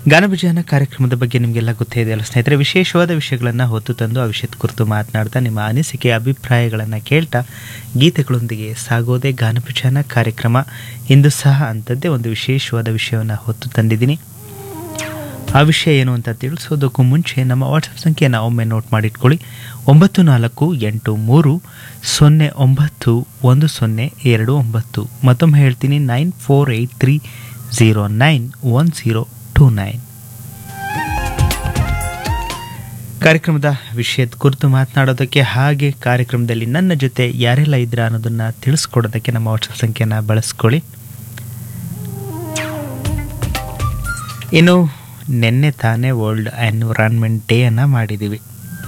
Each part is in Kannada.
ಗಾನವಿಜಯನ ಕಾರ್ಯಕ್ರಮದ ಬಗ್ಗೆ ನಿಮಗೆಲ್ಲ ಗೊತ್ತೇ ಇದೆಯಲ್ಲ ಸ್ನೇಹಿತರೆ ವಿಶೇಷವಾದ ವಿಷಯಗಳನ್ನು ಹೊತ್ತು ತಂದು ಆ ವಿಷಯದ ಕುರಿತು ಮಾತನಾಡ್ತಾ ನಿಮ್ಮ ಅನಿಸಿಕೆ ಅಭಿಪ್ರಾಯಗಳನ್ನು ಕೇಳ್ತಾ ಗೀತೆಗಳೊಂದಿಗೆ ಸಾಗೋದೇ ಗಾನವಿಜಯನ ಕಾರ್ಯಕ್ರಮ ಇಂದು ಸಹ ಅಂಥದ್ದೇ ಒಂದು ವಿಶೇಷವಾದ ವಿಷಯವನ್ನು ಹೊತ್ತು ತಂದಿದ್ದೀನಿ ಆ ವಿಷಯ ಏನು ಅಂತ ತಿಳಿಸೋದಕ್ಕೂ ಮುಂಚೆ ನಮ್ಮ ವಾಟ್ಸಪ್ ಸಂಖ್ಯೆಯನ್ನು ಒಮ್ಮೆ ನೋಟ್ ಮಾಡಿಟ್ಕೊಳ್ಳಿ ಒಂಬತ್ತು ನಾಲ್ಕು ಎಂಟು ಮೂರು ಸೊನ್ನೆ ಒಂಬತ್ತು ಒಂದು ಸೊನ್ನೆ ಎರಡು ಒಂಬತ್ತು ಮತ್ತೊಮ್ಮೆ ಹೇಳ್ತೀನಿ nine four eight three zero nine one zero two nine ಕಾರ್ಯಕ್ರಮದ ವಿಷಯದ ಕುರಿತು ಮಾತನಾಡೋದಕ್ಕೆ ಹಾಗೆ ಕಾರ್ಯಕ್ರಮದಲ್ಲಿ ನನ್ನ ಜೊತೆ ಯಾರೆಲ್ಲ ಇದ್ರ ಅನ್ನೋದನ್ನು ತಿಳಿಸ್ಕೊಡೋದಕ್ಕೆ ನಮ್ಮ ವಾಟ್ಸಪ್ ಸಂಖ್ಯೆಯನ್ನು ಬಳಸ್ಕೊಳ್ಳಿ ಇನ್ನು ನಿನ್ನೆ ತಾನೇ ವರ್ಲ್ಡ್ ಎನ್ವಿರಾನ್ಮೆಂಟ್ ಡೇಯನ್ನು ಮಾಡಿದ್ದೀವಿ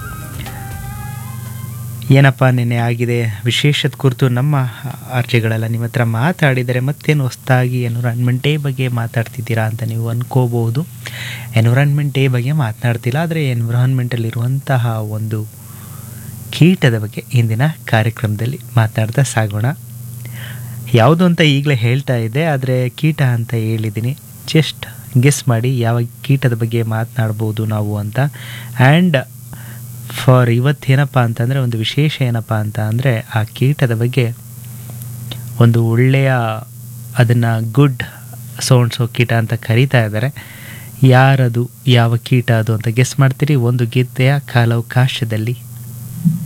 ಏನಪ್ಪ ನಿನ್ನೆ ಆಗಿದೆ ವಿಶೇಷದ ಕುರಿತು ನಮ್ಮ ಅರ್ಜಿಗಳೆಲ್ಲ ನಿಮ್ಮ ಹತ್ರ ಮಾತಾಡಿದರೆ ಮತ್ತೇನು ಹೊಸದಾಗಿ ಎನ್ವಿರಾನ್ಮೆಂಟ್ ಡೇ ಬಗ್ಗೆ ಮಾತಾಡ್ತಿದ್ದೀರಾ ಅಂತ ನೀವು ಅನ್ಕೋಬಹುದು ಎನ್ವಿರಾನ್ಮೆಂಟ್ ಡೇ ಬಗ್ಗೆ ಮಾತನಾಡ್ತಿಲ್ಲ ಆದರೆ ಎನ್ವಿರಾನ್ಮೆಂಟಲ್ಲಿರುವಂತಹ ಒಂದು ಕೀಟದ ಬಗ್ಗೆ ಇಂದಿನ ಕಾರ್ಯಕ್ರಮದಲ್ಲಿ ಮಾತನಾಡ್ತಾ ಸಾಗೋಣ ಯಾವುದು ಅಂತ ಈಗಲೇ ಹೇಳ್ತಾ ಇದ್ದೆ ಆದರೆ ಕೀಟ ಅಂತ ಹೇಳಿದ್ದೀನಿ ಜಸ್ಟ್ ಗೆಸ್ ಮಾಡಿ ಯಾವ ಕೀಟದ ಬಗ್ಗೆ ಮಾತನಾಡ್ಬೋದು ನಾವು ಅಂತ ಆ್ಯಂಡ್ ಫಾರ್ ಇವತ್ತೇನಪ್ಪ ಅಂತಂದರೆ ಒಂದು ವಿಶೇಷ ಏನಪ್ಪ ಅಂತ ಅಂದರೆ ಆ ಕೀಟದ ಬಗ್ಗೆ ಒಂದು ಒಳ್ಳೆಯ ಅದನ್ನು ಗುಡ್ ಸೋಣ್ಸೋ ಕೀಟ ಅಂತ ಕರೀತಾ ಇದ್ದಾರೆ ಯಾರದು ಯಾವ ಕೀಟ ಅದು ಅಂತ ಗೆಸ್ ಮಾಡ್ತೀರಿ ಒಂದು ಗೀತೆಯ ಕಾಲಾವಕಾಶದಲ್ಲಿ